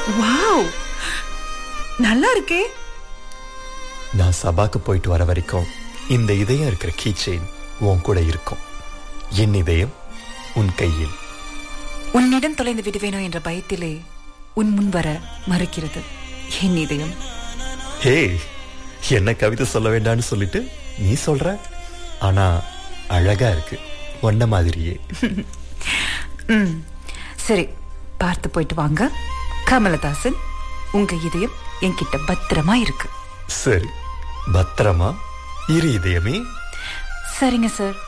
wow நல்லா இருக்கே நான் சபாக்கு போயிட்டு வர வரைக்கும் இந்த இதயம் இருக்கிற கீ செயின் உன் கூட இருக்கும் என் இதயம் உன் கையில் உன்னிடம் தொலைந்து விடுவேனோ என்ற பயத்திலே உன் முன் வர மறுக்கிறது என் இதயம் ஹே என்ன கவிதை சொல்ல வேண்டாம்னு சொல்லிட்டு நீ சொல்ற ஆனா அழகா இருக்கு ஒன்ன மாதிரியே ம் சரி பார்த்து போயிட்டு வாங்க கமலதாசன் உங்க இதயம் என்கிட்ட பத்திரமா இருக்கு சரி பத்திரமா இரு இதயமே சரிங்க சார்